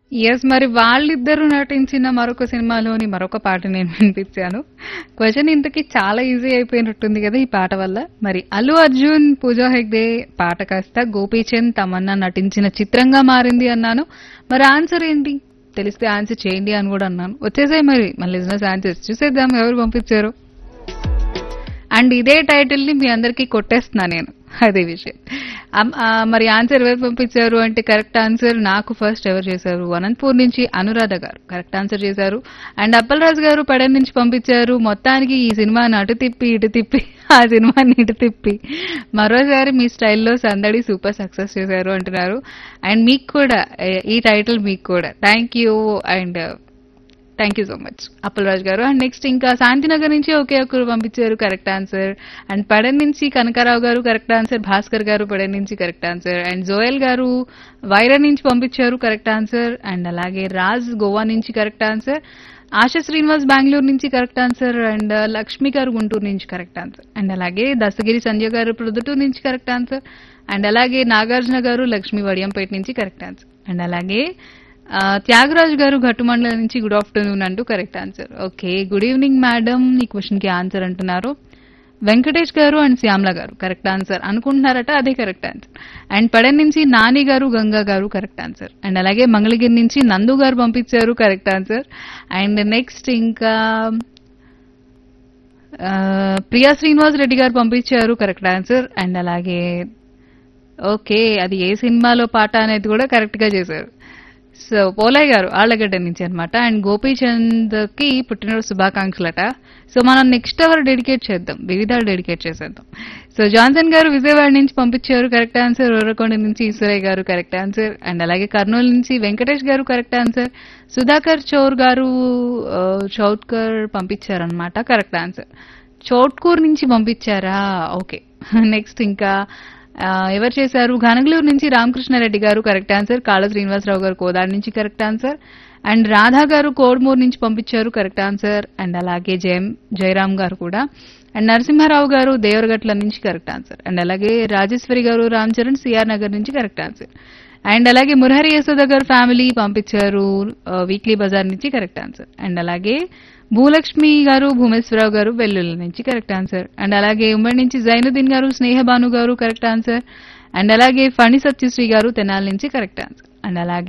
Yes. మరి వాళ్ళిద్దరూ నటించిన మరొక సినిమాలోని మరొక పాట నేను వినిపించాను. క్వెషన్ ఇంతకీ చాలా ఈజీ అయిపోయినట్టుంది కదా! ఈ పాట వల్ల. మరి అల్లు అర్జున్, పూజా హెగ్డే పాట కాస్త గోపీచంద్, తమన్నా నటించిన చిత్రంగా మారింది అన్నాను. మరి ఆన్సర్ ఏంటి? తెలిస్తే ఆన్సర్ చేయండి అని కూడా అన్నాను. వచ్చేసాయి మరి మన లిజనర్స్ ఆన్సర్స్. చూసేద్దాం ఎవరు పంపించారో. అండ్ ఇదే టైటిల్ ని మీ అందరికీ కొట్టేస్తున్నా నేను. అదే విషయం. అమ్- ఆ, మరి ఆన్సర్ ఎవరు పంపించారు అంటే కరెక్ట్ ఆన్సర్ నాకు ఫస్ట్ ఎవరు చేశారు అనంతపూర్ నుంచి అనురాధ గారు కరెక్ట్ ఆన్సర్ చేశారు అండ్ అప్పలరాజు గారు పడన్ నుంచి పంపించారు మొత్తానికి ఈ సినిమాని అటు తిప్పి ఇటు తిప్పి ఆ సినిమాని ఇటు తిప్పి మరోసారి మీ స్టైల్లో సందడి సూపర్ సక్సెస్ చేశారు అంటున్నారు అండ్ మీకు కూడా ఏ- ఈ టైటిల్ మీకు కూడా thank you and thank you so much Appalaraju గారు అండ్ నెక్స్ట్ ఇంకా శాంతినగర్ నుంచి ఒకే ఒక్కరు పంపించారు కరెక్ట్ ఆన్సర్ అండ్ పడన్ నుంచి కనకారావు గారు కరెక్ట్ ఆన్సర్ భాస్కర్ గారు పడన్ నుంచి కరెక్ట్ ఆన్సర్ అండ్ జోయల్ గారు వైరా నుంచి పంపించారు కరెక్ట్ ఆన్సర్ అండ్ అలాగే రాజ్ గోవా నుంచి కరెక్ట్ ఆన్సర్ ఆశా శ్రీనివాస్ బెంగళూరు నుంచి కరెక్ట్ ఆన్సర్ అండ్ లక్ష్మి గారు గుంటూరు నుంచి కరెక్ట్ ఆన్సర్ అండ్ అలాగే దస్తగిరి సంజయ్ గారు ప్రొద్దుటూరు నుంచి కరెక్ట్ ఆన్సర్ అండ్ అలాగే నాగార్జున గారు లక్ష్మి వడియంపేట నుంచి కరెక్ట్ ఆన్సర్ అండ్ అలాగే ఆ, త్యాగరాజు గారు ఘట్టుమండల నుంచి గుడ్ ఆఫ్టర్నూన్ అంటూ correct answer okay good evening madam ఈ క్వశ్చన్ కి ఆన్సర్ అంటున్నారు వెంకటేష్ గారు అండ్ శ్యామ్ల గారు కరెక్ట్ ఆన్సర్ అనుకుంటున్నారట అదే కరెక్ట్ ఆన్సర్ అండ్ పడన్ నుంచి నాని గారు గంగా గారు కరెక్ట్ ఆన్సర్ అండ్ అలాగే మంగళగిరి నుంచి నందు గారు పంపించారు కరెక్ట్ ఆన్సర్ అండ్ నెక్స్ట్ ఇంకా ఆ, ప్రియా శ్రీనివాస్ రెడ్డి గారు పంపించారు కరెక్ట్ ఆన్సర్ అండ్ అలాగే ఓకే అది ఏ సినిమాలో పాట అనేది కూడా కరెక్ట్ గా చేశారు సో పోలయ్య గారు ఆళ్లగడ్డ నుంచి అనమాట అండ్ గోపీచంద్ కి పుట్టినరోజు శుభాకాంక్షలట సో మనం నెక్స్ట్ అవర్ డెడికేట్ చేద్దాం వివిధాలు డెడికేట్ చేసేద్దాం సో జాన్సన్ గారు విజయవాడ నుంచి పంపించారు కరెక్ట్ ఆన్సర్ ఉర్రకొండ నుంచి ఈశ్వరయ్య గారు కరెక్ట్ ఆన్సర్ అండ్ అలాగే కర్నూలు నుంచి వెంకటేష్ గారు కరెక్ట్ ఆన్సర్ సుధాకర్ చౌర్ గారు ఆ, చౌట్కర్ పంపించారనమాట కరెక్ట్ ఆన్సర్ చౌట్కూర్ నుంచి పంపించారా ఓకే నెక్స్ట్ ఇంకా ఆ, ఎవరు చేశారు ఘనగలూరు నుంచి రామకృష్ణారెడ్డి గారు కరెక్ట్ ఆన్సర్ కాళ శ్రీనివాసరావు గారు కోదాడు నుంచి కరెక్ట్ ఆన్సర్ అండ్ రాధా గారు కోడ్మూర్ నుంచి పంపించారు కరెక్ట్ ఆన్సర్ అండ్ అలాగే జయం జయరామ్ గారు కూడా అండ్ నరసింహారావు గారు దేవరగట్ల నుంచి కరెక్ట్ ఆన్సర్ అండ్ అలాగే రాజేశ్వరి గారు రామ్ చరణ్ సిఆర్ నగర్ నుంచి కరెక్ట్ ఆన్సర్ అండ్ అలాగే మురహరి యశోద గారు ఫ్యామిలీ పంపించారు వీక్లీ బజార్ నుంచి కరెక్ట్ ఆన్సర్ అండ్ అలాగే భూలక్ష్మి గారు భూమేశ్వరరావు గారు వెల్లుల్లి నుంచి కరెక్ట్ ఆన్సర్ అండ్ అలాగే ఉమ్మడి నుంచి జైనుద్దీన్ గారు స్నేహబాను గారు కరెక్ట్ ఆన్సర్ అండ్ అలాగే ఫణి సత్యశ్రీ గారు తెనాలి నుంచి కరెక్ట్ ఆన్సర్ అండ్ అలాగే